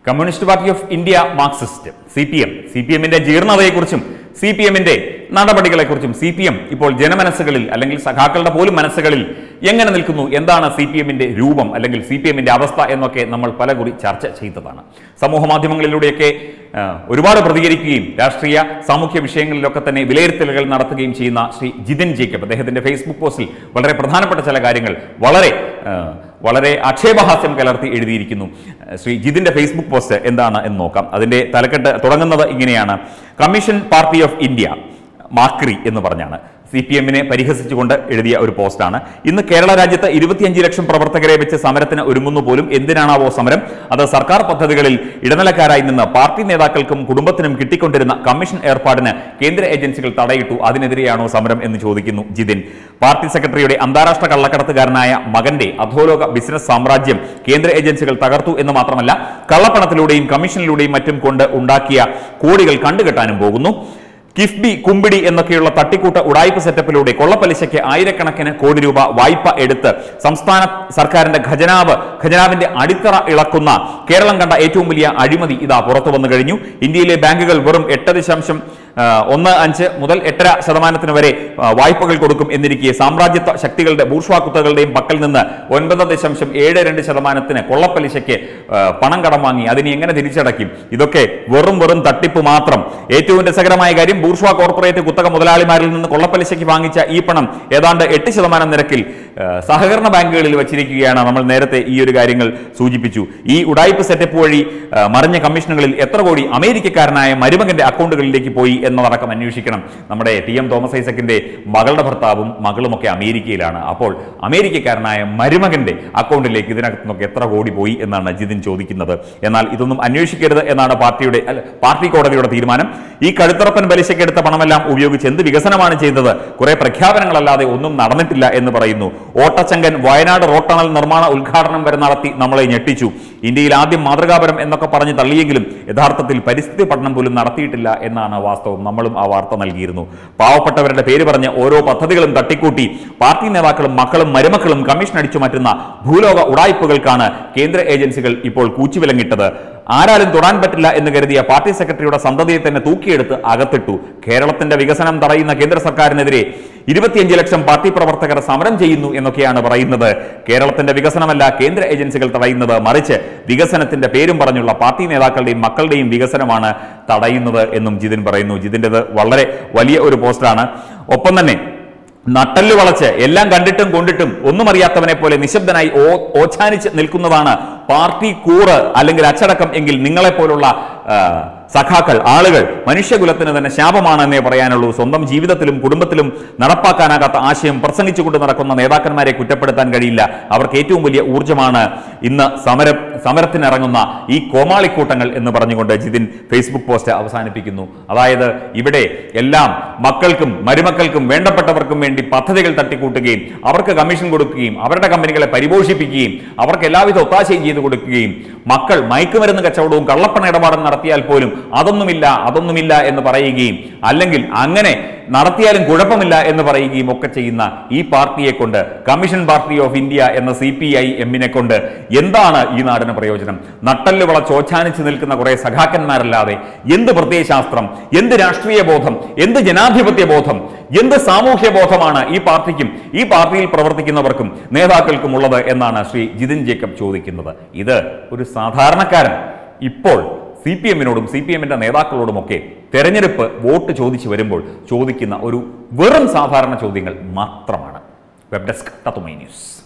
communist Party of India Marxist C P M C P എമ്മിന്റെ ജീർണതയെക്കുറിച്ചും C P എമ്മിന്റെ നടപടികളെക്കുറിച്ചും C P M ഇപ്പോൾ ജനമനസ്സുകളിൽ അല്ലെങ്കിൽ സഖാക്കളുടെ പോലും മനസ്സുകളിൽ എങ്ങനെ നിൽക്കുന്നു എന്താണ് സി പി എമ്മിന്റെ രൂപം അല്ലെങ്കിൽ സി പി എമ്മിന്റെ അവസ്ഥ എന്നൊക്കെ നമ്മൾ പലകുറി ചർച്ച ചെയ്തതാണ് സമൂഹ മാധ്യമങ്ങളിലൂടെയൊക്കെ ആ, ഒരുപാട് പ്രതികരിക്കുകയും രാഷ്ട്രീയ സാമൂഹ്യ വിഷയങ്ങളിലൊക്കെ തന്നെ വിലയിരുത്തലുകൾ നടത്തുകയും ചെയ്യുന്ന ശ്രീ ജിതിൻ ജേക്കബ് അദ്ദേഹത്തിന്റെ ഫേസ്ബുക്ക് പോസ്റ്റിൽ വളരെ പ്രധാനപ്പെട്ട ചില കാര്യങ്ങൾ വളരെ ആ, വളരെ ആക്ഷേപഹാസ്യം കലർത്തി എഴുതിയിരിക്കുന്നു ശ്രീ ജിതിന്റെ ഫേസ്ബുക്ക് പോസ്റ്റ് എന്താണ് എന്ന് നോക്കാം അതിന്റെ തലക്കെട്ട് തുടങ്ങുന്നത് ഇങ്ങനെയാണ് കമ്മീഷൻ പാർട്ടി ഓഫ് ഇന്ത്യ മാക്രി എന്ന് പറഞ്ഞാണ് സി പി എമ്മിനെ പരിഹസിച്ചുകൊണ്ട് എഴുതിയ ഒരു പോസ്റ്റാണ് ഇന്ന് കേരള രാജ്യത്ത് ഇരുപത്തിയഞ്ച് ലക്ഷം പ്രവർത്തകരെ വെച്ച് സമരത്തിന് ഒരുങ്ങുന്നു പോലും എന്തിനാണാവോ സമരം അത് സർക്കാർ പദ്ധതികളിൽ ഇടനിലക്കാരായി നിന്ന് പാർട്ടി നേതാക്കൾക്കും കുടുംബത്തിനും കിട്ടിക്കൊണ്ടിരുന്ന കമ്മീഷൻ ഏർപ്പാടിന് കേന്ദ്ര ഏജൻസികൾ തടയിട്ടു അതിനെതിരെയാണോ സമരം എന്ന് ചോദിക്കുന്നു ജിതിൻ പാർട്ടി സെക്രട്ടറിയുടെ അന്താരാഷ്ട്ര കള്ളക്കടത്തുകാരനായ മകന്റെ അധോലോക ബിസിനസ് സാമ്രാജ്യം കേന്ദ്ര ഏജൻസികൾ തകർത്തു എന്ന് മാത്രമല്ല കള്ളപ്പണത്തിലൂടെയും കമ്മീഷനിലൂടെയും മറ്റും കൊണ്ട് ഉണ്ടാക്കിയ കോടികൾ കണ്ടുകെട്ടാനും പോകുന്നു കിഫ്ബി കുമ്പിടി എന്നൊക്കെയുള്ള തട്ടിക്കൂട്ട ഉടായ്പ സെറ്റപ്പിലൂടെ കൊള്ളപ്പലിശയ്ക്ക് ആയിരക്കണക്കിന് കോടി രൂപ വായ്പ എടുത്ത് സംസ്ഥാന സർക്കാരിന്റെ ഖജനാവ് ഖജനാവിന്റെ അടിത്തറ ഇളക്കുന്ന കേരളം കണ്ട ഏറ്റവും വലിയ അഴിമതി ഇതാ പുറത്തു വന്നു കഴിഞ്ഞു ഇന്ത്യയിലെ ബാങ്കുകൾ വെറും എട്ട് ദശാംശം ആ, ഒന്ന് അഞ്ച് മുതൽ എട്ടര ശതമാനത്തിന് വരെ ആ, വായ്പകൾ കൊടുക്കും എന്നിരിക്കെ സാമ്രാജ്യത്വ ശക്തികളുടെ ബൂർഷ്വാ കുത്തകളുടെയും പക്കൽ നിന്ന് ഒൻപത് ദശാംശം ഏഴ് രണ്ട് ശതമാനത്തിന് കൊള്ളപ്പലിശയ്ക്ക് ആ, പണം കടം വാങ്ങി അതിനെ എങ്ങനെ തിരിച്ചടയ്ക്കും ഇതൊക്കെ വെറും വെറും തട്ടിപ്പ് മാത്രം ഏറ്റവും രസകരമായ കാര്യം ബൂർഷ്വാ കോർപ്പറേറ്റ് കുത്തക മുതലാളിമാരിൽ നിന്ന് കൊള്ളപ്പലിശയ്ക്ക് വാങ്ങിച്ച ഈ പണം ഏതാണ്ട് എട്ട് ശതമാനം നിരക്കിൽ ആ, സഹകരണ ബാങ്കുകളിൽ വച്ചിരിക്കുകയാണ് നമ്മൾ നേരത്തെ ഈ ഒരു കാര്യങ്ങൾ സൂചിപ്പിച്ചു ഈ ഉടായ്പ സെറ്റപ്പ് വഴി ആ, മറിഞ്ഞ കമ്മീഷനുകളിൽ എത്ര കോടി അമേരിക്കക്കാരനായ മരുമകന്റെ അക്കൗണ്ടുകളിലേക്ക് പോയി എന്നതടക്കം അന്വേഷിക്കണം നമ്മുടെ ടി എം തോമസ് ഐസക്കിന്റെ മകളുടെ ഭർത്താവും മകളുമൊക്കെ അമേരിക്കയിലാണ് അപ്പോൾ അമേരിക്കക്കാരനായ മരുമകന്റെ അക്കൗണ്ടിലേക്ക് ഇതിനകത്ത് നിന്നൊക്കെ എത്ര കോടി പോയി എന്നാണ് ജിതിൻ ചോദിക്കുന്നത് എന്നാൽ ഇതൊന്നും അന്വേഷിക്കരുത് എന്നാണ് പാർട്ടിയുടെ അല്ല, പാർട്ടി കോടതിയുടെ തീരുമാനം ഈ കഴുത്തറപ്പൻ പലിശയ്ക്കെടുത്ത പണമെല്ലാം ഉപയോഗിച്ച് എന്ത് വികസനമാണ് ചെയ്തത് കുറെ പ്രഖ്യാപനങ്ങളല്ലാതെ ഒന്നും നടന്നിട്ടില്ല എന്ന് പറയുന്നു ഓട്ടച്ചങ്കൻ വയനാട് റോഡ് ടണൽ നിർമ്മാണ ഉദ്ഘാടനം വരെ നടത്തി നമ്മളെ ഞെട്ടിച്ചു ഇന്ത്യയിൽ ആദ്യം മാതൃകാപരം എന്നൊക്കെ പറഞ്ഞ് തള്ളിയെങ്കിലും യഥാർത്ഥത്തിൽ പരിസ്ഥിതി പഠനം പോലും നടത്തിയിട്ടില്ല എന്നാണ് വാസ്തവം നമ്മളും ആ വാർത്ത നൽകിയിരുന്നു പാവപ്പെട്ടവരുടെ പേര് പറഞ്ഞ് ഓരോ പദ്ധതികളും തട്ടിക്കൂട്ടി പാർട്ടി നേതാക്കളും മക്കളും മരുമക്കളും കമ്മീഷൻ അടിച്ചു മാറ്റുന്ന ഭൂലോക ഉടായ്പകൾക്കാണ് കേന്ദ്ര ഏജൻസികൾ ഇപ്പോൾ കൂച്ചുവിലങ്ങിട്ടത് ആരാലും തൊടാൻ പറ്റില്ല എന്ന് കരുതിയ പാർട്ടി സെക്രട്ടറിയുടെ സന്തതിയെ തന്നെ തൂക്കിയെടുത്ത് അകത്തിട്ടു കേരളത്തിന്റെ വികസനം തടയുന്ന കേന്ദ്ര സർക്കാരിനെതിരെ ഇരുപത്തിയഞ്ച് ലക്ഷം പാർട്ടി പ്രവർത്തകർ സമരം ചെയ്യുന്നു എന്നൊക്കെയാണ് പറയുന്നത് കേരളത്തിന്റെ വികസനമല്ല കേന്ദ്ര ഏജൻസികൾ തടയുന്നത് മറിച്ച് വികസനത്തിന്റെ പേരും പറഞ്ഞുള്ള പാർട്ടി നേതാക്കളുടെയും മക്കളുടെയും വികസനമാണ് തടയുന്നത് എന്നും ജിതിൻ പറയുന്നു ജിതിൻ്റെത് വളരെ വലിയ ഒരു പോസ്റ്റാണ് ഒപ്പം തന്നെ നട്ടല് വളച്ച് എല്ലാം കണ്ടിട്ടും കൊണ്ടിട്ടും ഒന്നും അറിയാത്തവനെ പോലെ നിശബ്ദനായി ഓ ഓച്ചാനിച്ച് നിൽക്കുന്നതാണ് പാർട്ടി കൂറ് അല്ലെങ്കിൽ അച്ചടക്കം എങ്കിൽ നിങ്ങളെപ്പോലുള്ള ആ, സഖാക്കൾ ആളുകൾ മനുഷ്യകുലത്തിന് തന്നെ ശാപമാണെന്നേ പറയാനുള്ളൂ സ്വന്തം ജീവിതത്തിലും കുടുംബത്തിലും നടപ്പാക്കാനാകാത്ത ആശയം പ്രസംഗിച്ചുകൊണ്ട് നടക്കുന്ന നേതാക്കന്മാരെ കുറ്റപ്പെടുത്താൻ കഴിയില്ല അവർക്ക് ഏറ്റവും വലിയ ഊർജ്ജമാണ് ഇന്ന് സമരം സമരത്തിനിറങ്ങുന്ന ഈ കോമാളിക്കൂട്ടങ്ങൾ എന്ന് പറഞ്ഞുകൊണ്ട് ജിതിൻ ഫേസ്ബുക്ക് പോസ്റ്റ് അവസാനിപ്പിക്കുന്നു അതായത് ഇവിടെ എല്ലാം മക്കൾക്കും മരുമക്കൾക്കും വേണ്ടപ്പെട്ടവർക്കും വേണ്ടി പദ്ധതികൾ തട്ടിക്കൂട്ടുകയും അവർക്ക് കമ്മീഷൻ കൊടുക്കുകയും അവരുടെ കമ്പനികളെ പരിപോഷിപ്പിക്കുകയും അവർക്ക് എല്ലാവിധ ഒത്താശയും ചെയ്തു കൊടുക്കുകയും മക്കൾ മയക്കുമരുന്ന് കച്ചവടവും കള്ളപ്പണ ഇടപാടും നടത്തിയാൽ പോലും അതൊന്നുമില്ല അതൊന്നുമില്ല എന്ന് പറയുകയും അല്ലെങ്കിൽ അങ്ങനെ നടത്തിയാലും കുഴപ്പമില്ല എന്ന് പറയുകയും ഒക്കെ ചെയ്യുന്ന ഈ പാർട്ടിയെ കൊണ്ട് കമ്മീഷൻ പാർട്ടി ഓഫ് ഇന്ത്യ എന്ന സി പി ഐ എമ്മിനെ കൊണ്ട് എന്താണ് ഈ നാടിന് പ്രയോജനം നട്ടല് വളച്ചോച്ചാനിച്ച് നിൽക്കുന്ന കുറെ സഖാക്കന്മാരല്ലാതെ എന്ത് പ്രത്യയശാസ്ത്രം എന്ത് രാഷ്ട്രീയ ബോധം എന്ത് ജനാധിപത്യ ബോധം എന്ത് സാമൂഹ്യ ബോധമാണ് ഈ പാർട്ടിക്കും ഈ പാർട്ടിയിൽ പ്രവർത്തിക്കുന്നവർക്കും നേതാക്കൾക്കും ഉള്ളത് എന്നാണ് ശ്രീ ജിതിൻ ജേക്കബ് ചോദിക്കുന്നത് ഇത് ഒരു സാധാരണക്കാരൻ ഇപ്പോൾ സി പി എമ്മിനോടും സി പി എമ്മിന്റെ നേതാക്കളോടുമൊക്കെ തെരഞ്ഞെടുപ്പ് വോട്ട് ചോദിച്ചു വരുമ്പോൾ ചോദിക്കുന്ന ഒരു വെറും സാധാരണ ചോദ്യങ്ങൾ മാത്രമാണ് വെബ് ഡെസ്ക് തത്തുമൈ ന്യൂസ്